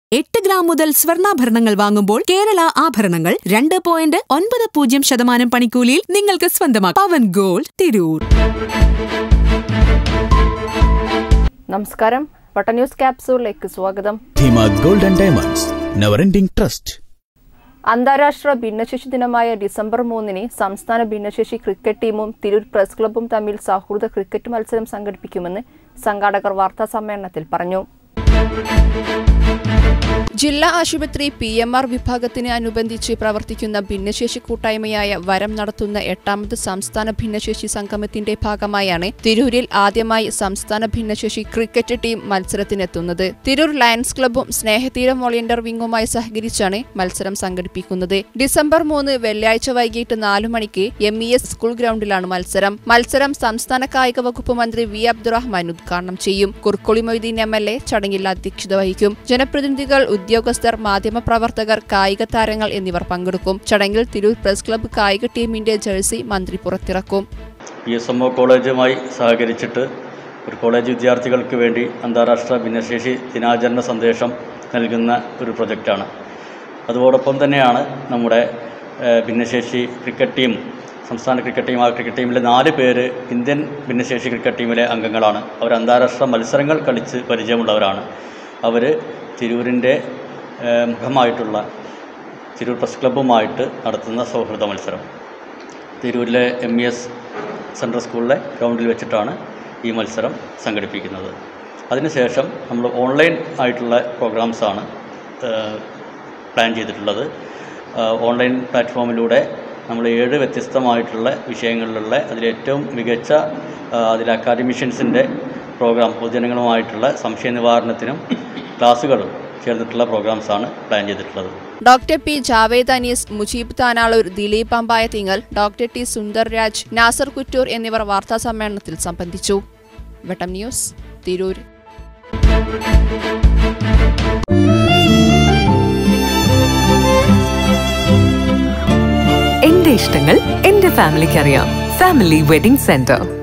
എട്ട് ഗ്രാം മുതൽ സ്വർണ്ണാഭരണങ്ങൾ വാങ്ങുമ്പോൾ കേരള ആഭരണങ്ങൾ രണ്ട് പോയിന്റ് ഒൻപത് പൂജ്യം ശതമാനം പണിക്കൂലിയിൽ നിങ്ങൾക്ക് സ്വന്തമാക്കാം പവൻ ഗോൾഡ് തിരൂർ നമസ്കാരം വട്ട ന്യൂസ് ക്യാപ്സൂളിലേക്ക് സ്വാഗതം Dheema gold and diamonds never ending trust അന്താരാഷ്ട്ര ഭിന്നശേഷി ദിനമായ ഡിസംബർ മൂന്നിന് സംസ്ഥാന ഭിന്നശേഷി ക്രിക്കറ്റ് ടീമും തിരൂർ പ്രസ് ക്ലബ്ബും തമ്മിൽ സൗഹൃദ ക്രിക്കറ്റ് മത്സരം സംഘടിപ്പിക്കുമെന്ന് സംഘാടകർ വാർത്താ സമ്മേളനത്തിൽ പറഞ്ഞു ജില്ലാ ആശുപത്രി പി എം ആർ വിഭാഗത്തിന് അനുബന്ധിച്ച് പ്രവർത്തിക്കുന്ന ഭിന്നശേഷി കൂട്ടായ്മയായ വരം നടത്തുന്ന എട്ടാമത് സംസ്ഥാന ഭിന്നശേഷി സംഗമത്തിന്റെ ഭാഗമായാണ് തിരൂരിൽ ആദ്യമായി സംസ്ഥാന ഭിന്നശേഷി ക്രിക്കറ്റ് ടീം മത്സരത്തിനെത്തുന്നത് തിരൂർ ലയൺസ് ക്ലബ്ബും സ്നേഹതീരം വോളിയന്റർ വിങ്ങുമായി സഹകരിച്ചാണ് മത്സരം സംഘടിപ്പിക്കുന്നത് ഡിസംബർ മൂന്ന് വെള്ളിയാഴ്ച വൈകിട്ട് നാലു മണിക്ക് എം ഇ എസ് സ്കൂൾ ഗ്രൗണ്ടിലാണ് മത്സരം മത്സരം സംസ്ഥാന കായിക വകുപ്പ് മന്ത്രി വി അബ്ദുറഹ്മാൻ ഉദ്ഘാടനം ചെയ്യും Kurukkoli Moideen M L A ചടങ്ങിൽ അധ്യക്ഷത വഹിക്കും ജനപ്രതിനിധികൾ ഉദ്യോഗസ്ഥർ മാധ്യമപ്രവർത്തകർ കായിക താരങ്ങൾ എന്നിവർ പങ്കെടുക്കും ചടങ്ങിൽ തിരൂർ പ്രസ് ക്ലബ്ബ് കായിക ടീമിന്റെ ജേഴ്സി മന്ത്രി പുറത്തിറക്കും പി എസ് എം ഒ കോളേജുമായി സഹകരിച്ചിട്ട് ഒരു കോളേജ് വിദ്യാർത്ഥികൾക്ക് വേണ്ടി അന്താരാഷ്ട്ര ഭിന്നശേഷി ദിനാചരണ സന്ദേശം നൽകുന്ന ഒരു പ്രൊജക്റ്റാണ് അതോടൊപ്പം തന്നെയാണ് നമ്മുടെ ഏഹ്, ഭിന്നശേഷി ക്രിക്കറ്റ് ടീം സംസ്ഥാന ക്രിക്കറ്റ് ടീം ആ ക്രിക്കറ്റ് ടീമിലെ നാല് പേര് ഇന്ത്യൻ ഭിന്നശേഷി ക്രിക്കറ്റ് ടീമിലെ അംഗങ്ങളാണ് അവർ അന്താരാഷ്ട്ര മത്സരങ്ങൾ കളിച്ച് പരിചയമുള്ളവരാണ് അവർ തിരൂരിൻ്റെ ഏഹ്, മുഖമായിട്ടുള്ള തിരൂർ പ്രസ് ക്ലബ്ബുമായിട്ട് നടത്തുന്ന സൗഹൃദ മത്സരം തിരൂരിലെ എം ഇ എസ് സെൻട്രൽ സ്കൂളിലെ ഗ്രൗണ്ടിൽ വെച്ചിട്ടാണ് ഈ മത്സരം സംഘടിപ്പിക്കുന്നത് അതിനുശേഷം നമ്മൾ ഓൺലൈൻ ആയിട്ടുള്ള പ്രോഗ്രാംസാണ് പ്ലാൻ ചെയ്തിട്ടുള്ളത് ഏഹ് ഓൺലൈൻ പ്ലാറ്റ്ഫോമിലൂടെ നമ്മൾ ഏഴ് വ്യത്യസ്തമായിട്ടുള്ള വിഷയങ്ങളിലുള്ള അതിലേറ്റവും മികച്ച ഏഹ് അതിൽ അക്കാദമിഷ്യൻസിൻ്റെ പ്രോഗ്രാം പൊതുജനങ്ങളുമായിട്ടുള്ള സംശയ നിവാരണത്തിനും ക്ലാസ്സുകളും ചേർന്നിട്ടുള്ള പ്രോഗ്രാംസാണ് പ്ലാൻ ചെയ്തിട്ടുള്ളത് doctor P Javed Anees Mujeeb Tanalur Dileep Ambayathingal doctor T Sundar Raj Nasar Kuttur എന്നിവർ വാർത്താ സമ്മേളനത്തിൽ സംബന്ധിച്ചു വെട്ടം ന്യൂസ് തിരൂർ എന്റെ ഇഷ്ടങ്ങൾ എന്റെ ഫാമിലിക്ക് അറിയാം ഫാമിലി വെഡിംഗ് സെന്റർ